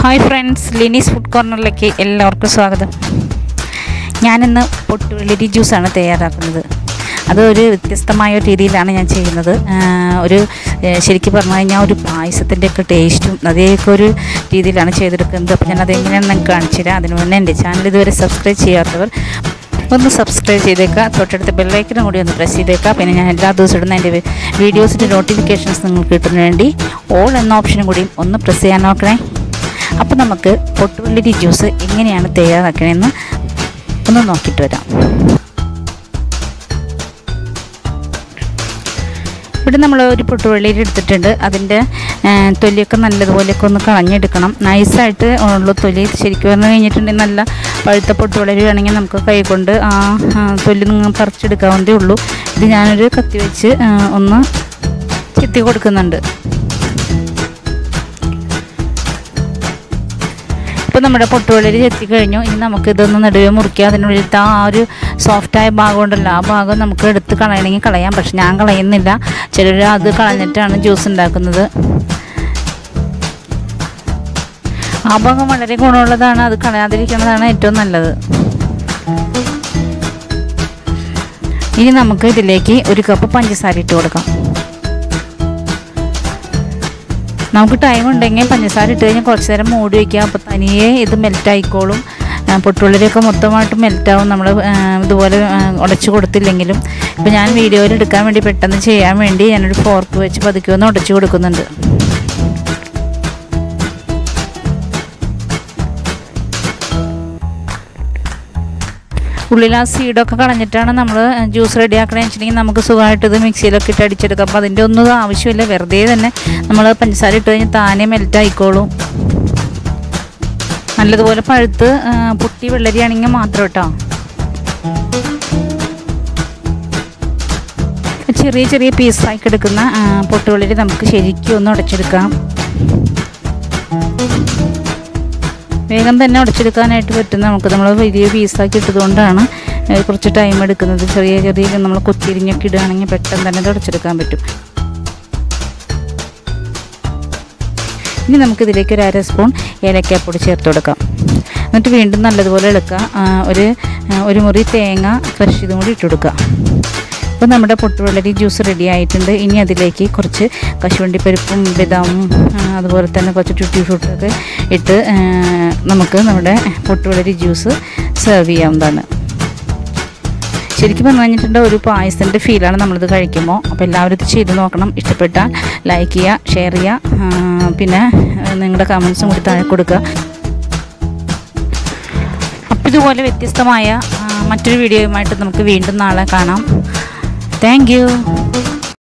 hi friends Lini's food കോർണറിലേക്ക് എല്ലാവർക്കും സ്വാഗതം ഞാനിന്ന് പൊട്ടുവെള്ളരി ജ്യൂസാണ് തയ്യാറാക്കുന്നത് അത് ഒരു വ്യത്യസ്തമായ ഒരു രീതിയിലാണ് ഞാൻ ചെയ്യുന്നത് ആ, ഒരു ഏ, ശരിക്കും പറഞ്ഞു കഴിഞ്ഞാൽ ഒരു പായസത്തിൻ്റെ ഒക്കെ ടേസ്റ്റും അതേയൊക്കെ ഒരു രീതിയിലാണ് ചെയ്തെടുക്കുന്നത് അപ്പോൾ ഞാൻ അതെങ്ങനെയാണെന്ന് നിങ്ങൾക്ക് കാണിച്ചു തരാം അതിന് മുന്നേ എൻ്റെ ചാനൽ ഇതുവരെ സബ്സ്ക്രൈബ് ചെയ്യാത്തവർ ഒന്ന് സബ്സ്ക്രൈബ് ചെയ്തേക്കുക തൊട്ടടുത്ത ബെല്ലൈക്കനും കൂടി ഒന്ന് പ്രസ് ചെയ്തേക്കുക പിന്നെ ഞാൻ എല്ലാ ദിവസവും ഇടുന്ന എൻ്റെ വീഡിയോസിൻ്റെ നോട്ടിഫിക്കേഷൻസ് നിങ്ങൾക്ക് കിട്ടുന്നതിന് വേണ്ടി ഓൾ എന്ന ഓപ്ഷനും കൂടി ഒന്ന് പ്രസ് ചെയ്യാൻ നോക്കണേ അപ്പോൾ നമുക്ക് പൊട്ടുവെള്ളരി ജ്യൂസ് എങ്ങനെയാണ് തയ്യാറാക്കണമെന്ന് ഒന്ന് നോക്കിയിട്ട് വരാം ഇവിടെ നമ്മൾ ഒരു പൊട്ടുവെള്ളരി എടുത്തിട്ടുണ്ട് അതിൻ്റെ ആ, തൊലിയൊക്കെ നല്ലതുപോലെയൊക്കെ ഒന്ന് കളഞ്ഞെടുക്കണം നൈസായിട്ട് ഉള്ള തൊലി ശരിക്കും പറഞ്ഞു കഴിഞ്ഞിട്ടുണ്ടെങ്കിൽ നല്ല പഴുത്ത പൊട്ടുവെള്ളരി വേണമെങ്കിൽ നമുക്ക് കൈ കൊണ്ട് ആ ആ, തൊലി നിങ്ങൾ പറിച്ചെടുക്കാവുന്നതേ ഉള്ളൂ ഇത് ഞാനൊരു കത്തി വെച്ച് ആ, ഒന്ന് ചെത്തി കൊടുക്കുന്നുണ്ട് ഇപ്പോൾ നമ്മുടെ പൊട്ടുവെള്ളരി ചെത്തി കഴിഞ്ഞു ഇനി നമുക്ക് ഇതൊന്ന് നടുവേ മുറിക്കുക അതിനുള്ളിലത്തെ ആ ഒരു സോഫ്റ്റായ ഭാഗം ഉണ്ടല്ലോ ആ ഭാഗം നമുക്ക് എടുത്ത് കളയണമെങ്കിൽ കളയാം പക്ഷെ ഞാൻ കളയുന്നില്ല ചിലർ അത് കളഞ്ഞിട്ടാണ് ജ്യൂസ് ഉണ്ടാക്കുന്നത് ആ ഭാഗം വളരെ ഗുണമുള്ളതാണ് അത് കളയാതിരിക്കുന്നതാണ് ഏറ്റവും നല്ലത് ഇനി നമുക്ക് ഇതിലേക്ക് ഒരു കപ്പ് പഞ്ചസാര ഇട്ട് കൊടുക്കാം നമുക്ക് ടൈം ഉണ്ടെങ്കിൽ പഞ്ചസാര ഇട്ട് കഴിഞ്ഞാൽ കുറച്ച് നേരം മൂടി വയ്ക്കുക അപ്പോൾ തനിയെ ഇത് മെൽറ്റ് ആയിക്കോളും ആ, പൊട്ടുള്ളിലൊക്കെ മൊത്തമായിട്ട് മെൽറ്റാവും നമ്മൾ ഇതുപോലെ ആ, ഉടച്ചു കൊടുത്തില്ലെങ്കിലും ഇപ്പോൾ ഞാൻ വീഡിയോയിൽ എടുക്കാൻ വേണ്ടി പെട്ടെന്ന് ചെയ്യാൻ വേണ്ടി ഞാനൊരു ഫോർക്ക് വെച്ച് പതുക്കെ ഒന്ന് ഉടച്ചു കൊടുക്കുന്നുണ്ട് ഉള്ളിൽ ആ സീഡൊക്കെ കളഞ്ഞിട്ടാണ് നമ്മൾ ജ്യൂസ് റെഡി ആക്കണമെന്ന് വെച്ചിട്ടുണ്ടെങ്കിൽ നമുക്ക് സുഖമായിട്ട് ഇത് മിക്സിയിലൊക്കെ ഇട്ട് അടിച്ചെടുക്കാം അപ്പോൾ അതിൻ്റെ ഒന്നും ആവശ്യമില്ല വെറുതെ തന്നെ നമ്മൾ പഞ്ചസാര ഇട്ട് കഴിഞ്ഞാൽ താനെ മെൽറ്റ് ആയിക്കോളും നല്ലതുപോലെ പഴുത്ത് ആ, പൊട്ടി വെള്ളരിയാണെങ്കിൽ മാത്രം കേട്ടോ ചെറിയ ചെറിയ പീസാക്കി എടുക്കുന്ന ആ, പൊട്ടുവെള്ളരി നമുക്ക് ശരിക്കും ഒന്ന് ഉടച്ചെടുക്കാം വേഗം തന്നെ ഉടച്ചെടുക്കാനായിട്ട് പറ്റും നമുക്ക് നമ്മൾ വലിയ പീസാക്കി ഇട്ടതുകൊണ്ടാണ് ഏഹ് കുറച്ച് ടൈം എടുക്കുന്നത് ചെറിയ ചെറിയ നമ്മൾ കൊത്തിരിഞ്ഞൊക്കെ ഇടുകയാണെങ്കിൽ പെട്ടെന്ന് തന്നെ ഇത് ഉടച്ചെടുക്കാൻ പറ്റും ഇനി നമുക്കിതിലേക്ക് ഒരു അര സ്പൂൺ ഏലക്കാപ്പൊടി ചേർത്ത് കൊടുക്കാം എന്നിട്ട് വീണ്ടും നല്ലതുപോലെ ഇളക്കുക ആ, ഒരു ആ, ഒരു മുറി തേങ്ങ ഫ്രഷ് ഇതും കൂടി ഇട്ട് കൊടുക്കുക അപ്പോൾ നമ്മുടെ പൊട്ടുവെള്ളരി ജ്യൂസ് റെഡി ആയിട്ടുണ്ട് ഇനി അതിലേക്ക് കുറച്ച് കശുവണ്ടി പരിപ്പും ബദാമും ആ, അതുപോലെ തന്നെ കുറച്ച് ട്യൂട്ടി ഫ്രൂട്ടൊക്കെ ഇട്ട് ആ, നമുക്ക് നമ്മുടെ പൊട്ടുവെള്ളരി ജ്യൂസ് സെർവ് ചെയ്യാവുന്നതാണ് ശരിക്കും പറഞ്ഞു കഴിഞ്ഞിട്ടുണ്ട് ഒരു പായസത്തിൻ്റെ ഫീലാണ് നമ്മളിത് കഴിക്കുമ്പോൾ അപ്പോൾ എല്ലാവരും ഇത് ചെയ്ത് നോക്കണം ഇഷ്ടപ്പെട്ടാൽ ലൈക്ക് ചെയ്യുക ഷെയർ ചെയ്യുക ആ, പിന്നെ ആ, നിങ്ങളുടെ കമൻസും കൂടി താഴെ കൊടുക്കുക അപ്പോൾ ഇതുപോലെ വ്യത്യസ്തമായ ആ, മറ്റൊരു വീഡിയോയുമായിട്ട് നമുക്ക് വീണ്ടും നാളെ കാണാം താങ്ക് യു